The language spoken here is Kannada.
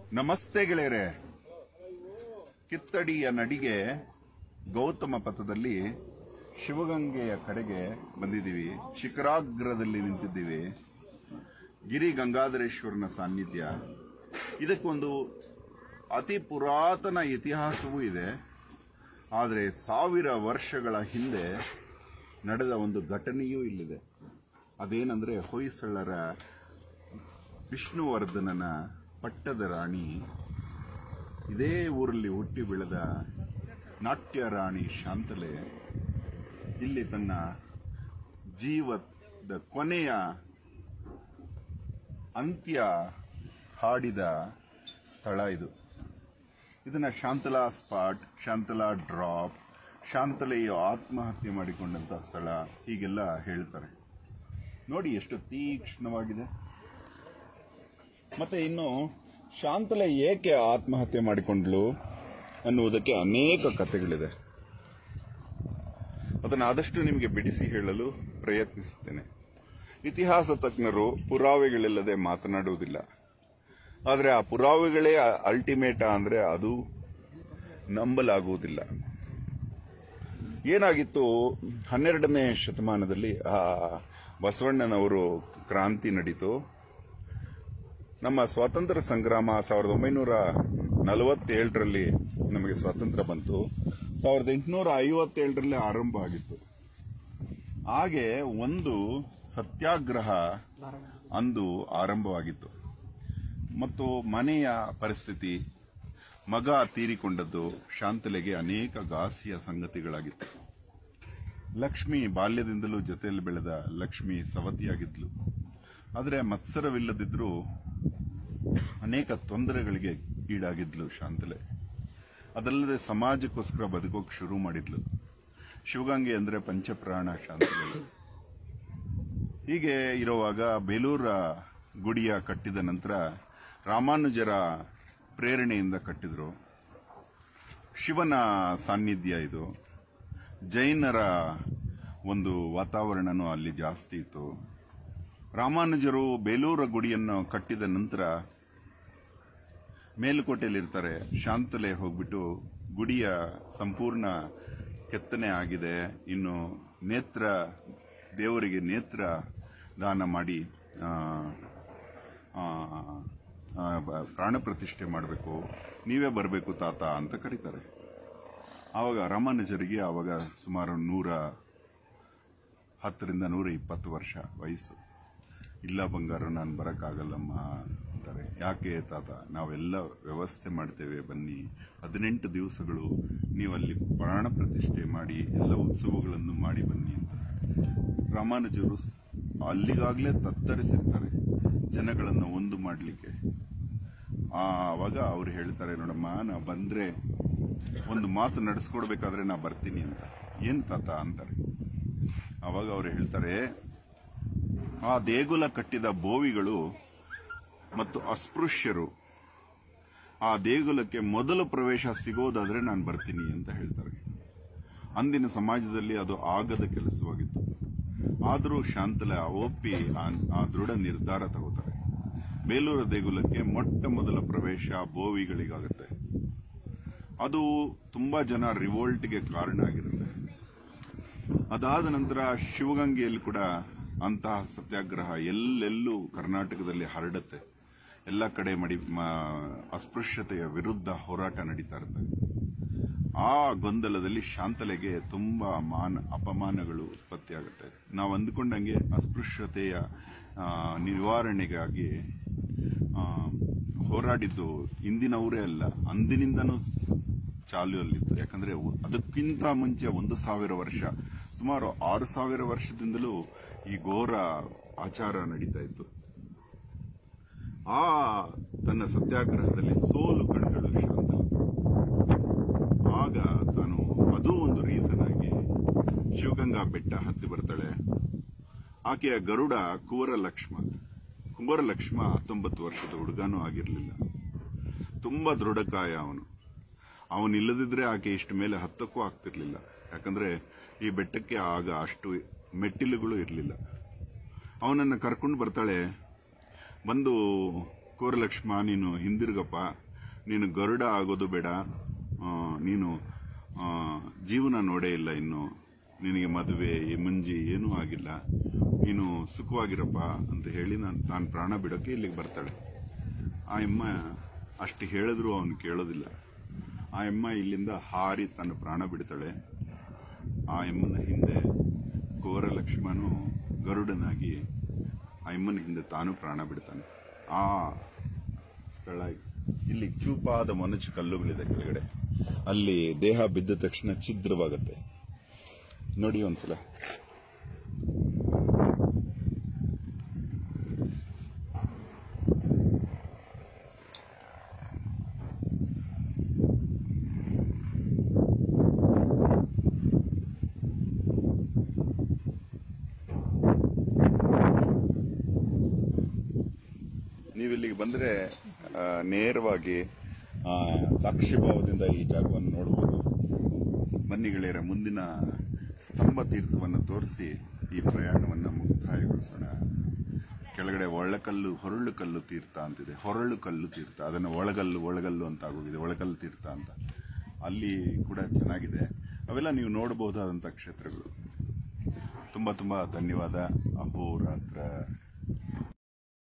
ನಮಸ್ತೆ ಗೆಳೆಯರೆ ಕಿತ್ತಡಿಯ ನಡಿಗೆ ಗೌತಮ ಪಥದಲ್ಲಿ ಶಿವಗಂಗೆಯ ಕಡೆಗೆ ಬಂದಿದ್ದೀವಿ ಶಿಖರಾಗ್ರದಲ್ಲಿ ನಿಂತಿದ್ದೀವಿ ಗಿರಿ ಗಂಗಾಧರೇಶ್ವರನ ಸಾನ್ನಿಧ್ಯ ಇದಕ್ಕೊಂದು ಅತಿ ಪುರಾತನ ಇತಿಹಾಸವೂ ಇದೆ ಆದರೆ ಸಾವಿರ ವರ್ಷಗಳ ಹಿಂದೆ ನಡೆದ ಒಂದು ಘಟನೆಯೂ ಇಲ್ಲಿದೆ ಅದೇನೆಂದರೆ ಹೊಯ್ಸಳರ ವಿಷ್ಣುವರ್ಧನನ ಪಟ್ಟದ ರಾಣಿ ಇದೇ ಊರಲ್ಲಿ ಹುಟ್ಟಿ ಬೆಳೆದ ನಾಟ್ಯ ರಾಣಿ ಶಾಂತಲೆ ಇಲ್ಲಿ ತನ್ನ ಜೀವದ ಕೊನೆಯ ಅಂತ್ಯ ಹಾಡಿದ ಸ್ಥಳ ಇದು ಇದನ್ನ ಶಾಂತಲಾ ಸ್ಪಾಟ್ ಶಾಂತಲಾ ಡ್ರಾಪ್ ಶಾಂತಲೆಯು ಆತ್ಮಹತ್ಯೆ ಮಾಡಿಕೊಂಡಂತ ಸ್ಥಳ ಹೀಗೆಲ್ಲ ಹೇಳ್ತಾರೆ ನೋಡಿ ಎಷ್ಟು ತೀಕ್ಷ್ಣವಾಗಿದೆ ಮತ್ತೆ ಇನ್ನು ಶಾಂತಲೆ ಏಕೆ ಆತ್ಮಹತ್ಯೆ ಮಾಡಿಕೊಂಡ್ಲು ಅನ್ನುವುದಕ್ಕೆ ಅನೇಕ ಕಥೆಗಳಿದೆ ಅದನ್ನು ಆದಷ್ಟು ನಿಮಗೆ ಬಿಡಿಸಿ ಹೇಳಲು ಪ್ರಯತ್ನಿಸುತ್ತೇನೆ ಇತಿಹಾಸ ತಜ್ಞರು ಪುರಾವೆಗಳಿಲ್ಲದೆ ಮಾತನಾಡುವುದಿಲ್ಲ ಆದರೆ ಆ ಪುರಾವೆಗಳೇ ಅಲ್ಟಿಮೇಟ ಅಂದ್ರೆ ಅದು ನಂಬಲಾಗುವುದಿಲ್ಲ ಏನಾಗಿತ್ತು ಹನ್ನೆರಡನೇ ಶತಮಾನದಲ್ಲಿ ಆ ಬಸವಣ್ಣನವರು ಕ್ರಾಂತಿ ನಡೀತು ನಮ್ಮ ಸ್ವಾತಂತ್ರ್ಯ ಸಂಗ್ರಾಮ ಸಾವಿರದ ಒಂಬೈನೂರ ನಲವತ್ತೇಳರಲ್ಲಿ ನಮಗೆ ಸ್ವಾತಂತ್ರ್ಯ ಬಂತು ಸಾವಿರದ ಎಂಟುನೂರ ಐವತ್ತೇಳರಲ್ಲಿ ಆರಂಭ ಆಗಿತ್ತು ಹಾಗೆ ಒಂದು ಸತ್ಯಾಗ್ರಹ ಅಂದು ಆರಂಭವಾಗಿತ್ತು ಮತ್ತು ಮನೆಯ ಪರಿಸ್ಥಿತಿ ಮಗ ತೀರಿಕೊಂಡದ್ದು ಶಾಂತಲೆಗೆ ಅನೇಕ ಘಾಸಿಯ ಸಂಗತಿಗಳಾಗಿತ್ತು ಲಕ್ಷ್ಮಿ ಬಾಲ್ಯದಿಂದಲೂ ಜೊತೆಯಲ್ಲಿ ಬೆಳೆದ ಲಕ್ಷ್ಮಿ ಸವತಿಯಾಗಿದ್ಲು ಆದರೆ ಮತ್ಸರವಿಲ್ಲದಿದ್ರೂ ಅನೇಕ ತೊಂದರೆಗಳಿಗೆ ಈಡಾಗಿದ್ಲು ಶಾಂತಲೆ ಅದಲ್ಲದೆ ಸಮಾಜಕ್ಕೋಸ್ಕರ ಬದುಕೋಕ್ ಶುರು ಮಾಡಿದ್ಲು ಶಿವಗಂಗೆ ಅಂದ್ರೆ ಪಂಚಪ್ರಾಣ ಶಾಂತಲೆ ಹೀಗೆ ಇರುವಾಗ ಬೇಲೂರ ಗುಡಿಯ ಕಟ್ಟಿದ ನಂತರ ರಾಮಾನುಜರ ಪ್ರೇರಣೆಯಿಂದ ಕಟ್ಟಿದ್ರು ಶಿವನ ಸಾನ್ನಿಧ್ಯ ಇದು ಜೈನರ ಒಂದು ವಾತಾವರಣನೂ ಅಲ್ಲಿ ಜಾಸ್ತಿ ಇತ್ತು ರಾಮಾನುಜರು ಬೇಲೂರ ಗುಡಿಯನ್ನು ಕಟ್ಟಿದ ನಂತರ ಮೇಲುಕೋಟೆಯಲ್ಲಿರ್ತಾರೆ ಶಾಂತಲೆ ಹೋಗ್ಬಿಟ್ಟು ಗುಡಿಯ ಸಂಪೂರ್ಣ ಕೆತ್ತನೆ ಆಗಿದೆ ಇನ್ನು ನೇತ್ರ ದೇವರಿಗೆ ನೇತ್ರ ದಾನ ಮಾಡಿ ಆ, ಆ, ಆ, ಬ- ಪ್ರಾಣ ಪ್ರತಿಷ್ಠೆ ಮಾಡಬೇಕು ನೀವೇ ಬರಬೇಕು ತಾತ ಅಂತ ಕರೀತಾರೆ ಆವಾಗ ರಾಮಾನುಜರಿಗೆ ಆವಾಗ ಸುಮಾರು ನೂರ ಹತ್ತರಿಂದ ನೂರ ಇಪ್ಪತ್ತು ವರ್ಷ ವಯಸ್ಸು ಇಲ್ಲ ಬಂಗಾರ ನಾನು ಬರೋಕ್ಕಾಗಲ್ಲಮ್ಮ ಅಂತಾರೆ ಯಾಕೆ ತಾತ ನಾವೆಲ್ಲ ವ್ಯವಸ್ಥೆ ಮಾಡ್ತೇವೆ ಬನ್ನಿ ಹದಿನೆಂಟು ದಿವಸಗಳು ನೀವು ಅಲ್ಲಿ ಪ್ರಾಣ ಪ್ರತಿಷ್ಠೆ ಮಾಡಿ ಎಲ್ಲ ಉತ್ಸವಗಳನ್ನು ಮಾಡಿ ಬನ್ನಿ ಅಂತ ರಾಮಾನುಜರು ಸ್- ಅಲ್ಲಿಗಾಗಲೇ ತತ್ತರಿಸಿರ್ತಾರೆ ಜನಗಳನ್ನು ಒಂದು ಮಾಡಲಿಕ್ಕೆ ಆವಾಗ ಅವ್ರು ಹೇಳ್ತಾರೆ ನೋಡಮ್ಮ ನಾ ಬಂದ್ರೆ ಒಂದು ಮಾತು ನಡೆಸ್ಕೊಡ್ಬೇಕಾದ್ರೆ ನಾ ಬರ್ತೀನಿ ಅಂತ ಏನ್ ತಾತ ಅಂತಾರೆ ಅವಾಗ ಅವ್ರು ಹೇಳ್ತಾರೆ ಆ ದೇಗುಲ ಕಟ್ಟಿದ ಬೋವಿಗಳು ಮತ್ತು ಅಸ್ಪೃಶ್ಯರು ಆ ದೇಗುಲಕ್ಕೆ ಮೊದಲು ಪ್ರವೇಶ ಸಿಗೋದಾದ್ರೆ ನಾನು ಬರ್ತೀನಿ ಅಂತ ಹೇಳ್ತಾರೆ ಅಂದಿನ ಸಮಾಜದಲ್ಲಿ ಅದು ಆಗದ ಕೆಲಸವಾಗಿತ್ತು ಆದರೂ ಶಾಂತಲ ಒಪ್ಪಿ ಆ- ಆ ದೃಢ ನಿರ್ಧಾರ ತಗೋತಾರೆ ಬೇಲೂರು ದೇಗುಲಕ್ಕೆ ಮೊಟ್ಟ ಮೊದಲ ಪ್ರವೇಶ ಬೋವಿಗಳಿಗಾಗುತ್ತೆ ಅದು ತುಂಬಾ ಜನ ರಿವೋಲ್ಟ್ಗೆ ಕಾರಣ ಆಗಿರುತ್ತೆ ಅದಾದ ನಂತರ ಶಿವಗಂಗೆಯಲ್ಲಿ ಕೂಡ ಅಂತಹ ಸತ್ಯಾಗ್ರಹ ಎಲ್ಲೆಲ್ಲೂ ಕರ್ನಾಟಕದಲ್ಲಿ ಹರಡುತ್ತೆ ಎಲ್ಲ ಕಡೆ ಮಡಿ ಮ- ಅಸ್ಪೃಶ್ಯತೆಯ ವಿರುದ್ಧ ಹೋರಾಟ ನಡೀತಾ ಇರುತ್ತೆ ಆ ಗೊಂದಲದಲ್ಲಿ ಶಾಂತಲೆಗೆ ತುಂಬಾ ಮಾನ ಅಪಮಾನಗಳು ಉತ್ಪತ್ತಿಯಾಗುತ್ತೆ ನಾವು ಅಂದುಕೊಂಡಂಗೆ ಅಸ್ಪೃಶ್ಯತೆಯ ಆ, ನಿವಾರಣೆಗಾಗಿ ಆ, ಹೋರಾಡಿದ್ದು ಇಂದಿನವರೇ ಅಲ್ಲ ಅಂದಿನಿಂದನೂ ಸ್- ಚಾಲುವಲ್ಲಿತ್ತು ಯಾಕಂದ್ರೆ ಉ- ಅದಕ್ಕಿಂತ ಮುಂಚೆ ಒಂದು ಸಾವಿರ ವರ್ಷ ಸುಮಾರು ಆರು ಸಾವಿರ ವರ್ಷದಿಂದಲೂ ಈ ಘೋರ ಆಚಾರ ನಡೀತಾ ಇತ್ತು ಆ ತನ್ನ ಸತ್ಯಾಗ್ರಹದಲ್ಲಿ ಸೋಲು ಕಂಡಳು ಶಾಂತಲ ಆಗ ತಾನು ಅದು ಒಂದು ರೀಸನ್ ಆಗಿ ಶಿವಗಂಗಾ ಬೆಟ್ಟ ಹತ್ತಿ ಬರ್ತಾಳೆ ಆಕೆಯ ಗರುಡ ಕುವರ ಲಕ್ಷ್ಮ ಕುಂಬರ ಲಕ್ಷ್ಮ ಹತ್ತೊಂಬತ್ತು ವರ್ಷದ ಹುಡುಗನೂ ಆಗಿರಲಿಲ್ಲ ತುಂಬಾ ದೃಢಕಾಯ ಅವನು ಅವನಿಲ್ಲದಿದ್ರೆ ಆಕೆ ಇಷ್ಟ ಮೇಲೆ ಹತ್ತಕ್ಕೂ ಆಗ್ತಿರ್ಲಿಲ್ಲ ಯಾಕಂದ್ರೆ ಈ ಬೆಟ್ಟಕ್ಕೆ ಆಗ ಅಷ್ಟು ಮೆಟ್ಟಿಲುಗಳು ಇರಲಿಲ್ಲ ಅವನನ್ನು ಕರ್ಕೊಂಡು ಬರ್ತಾಳೆ ಬಂದು ಕೋರಲಕ್ಷ್ಮ ನೀನು ಹಿಂದಿರುಗಪ್ಪ ನೀನು ಗರುಡ ಆಗೋದು ಬೇಡ ಆ, ನೀನು ಆ, ಜೀವನ ನೋಡೇ ಇಲ್ಲ ಇನ್ನು ನಿನಗೆ ಮದುವೆ ಈ ಮುಂಜಿ ಏನೂ ಆಗಿಲ್ಲ ನೀನು ಸುಖವಾಗಿರಪ್ಪ ಅಂತ ಹೇಳಿ ನಾನು ತಾನು ಪ್ರಾಣ ಬಿಡೋಕೆ ಇಲ್ಲಿಗೆ ಬರ್ತಾಳೆ ಆ ಅಮ್ಮ ಅಷ್ಟು ಹೇಳಿದ್ರು ಅವನು ಕೇಳೋದಿಲ್ಲ ಆ ಅಮ್ಮ ಇಲ್ಲಿಂದ ಹಾರಿ ತನ್ನ ಪ್ರಾಣ ಬಿಡ್ತಾಳೆ ಆ ಅಮ್ಮನ ಹಿಂದೆ ಕೋರ ಲಕ್ಷ್ಮನು ಗರುಡನಾಗಿ ಆ ಅಮ್ಮನ ಹಿಂದೆ ತಾನು ಪ್ರಾಣ ಬಿಡ್ತಾನೆ ಆ ಸ್ಥಳ ಇಲ್ಲಿ ಚೂಪಾದ ಮೊನಚು ಕಲ್ಲುಗಳಿದೆ ಕೆಳಗಡೆ ಅಲ್ಲಿ ದೇಹ ಬಿದ್ದ ತಕ್ಷಣ ಛಿದ್ರವಾಗುತ್ತೆ ನೋಡಿ ಒಂದ್ಸಲ ನೀವು ಇಲ್ಲಿಗೆ ಬಂದ್ರೆ ಆ, ನೇರವಾಗಿ ಆ, ಸಾಕ್ಷಿ ಭಾವದಿಂದ ಈ ಜಾಗವನ್ನು ನೋಡಬಹುದು ಬನ್ನಿ ಗೆಳೆಯರ ಮುಂದಿನ ಸ್ತಂಭ ತೀರ್ಥವನ್ನು ತೋರಿಸಿ ಈ ಪ್ರಯಾಣವನ್ನು ಮುಕ್ತಾಯಗೊಳಿಸೋಣ ಕೆಳಗಡೆ ಒಳಕಲ್ಲು ಹೊರಳು ಕಲ್ಲು ತೀರ್ಥ ಅಂತಿದೆ ಹೊರಳು ಕಲ್ಲು ತೀರ್ಥ ಅದನ್ನು ಒಳಗಲ್ಲು ಒಳಗಲ್ಲು ಅಂತ ಆಗೋಗಿದೆ ಒಳಗಲ್ಲು ತೀರ್ಥ ಅಂತ ಅಲ್ಲಿ ಕೂಡ ಚೆನ್ನಾಗಿದೆ ಅವೆಲ್ಲ ನೀವು ನೋಡಬಹುದಾದಂಥ ಕ್ಷೇತ್ರಗಳು ತುಂಬ ತುಂಬ ಧನ್ಯವಾದ ಅಹೋರಾತ್ರ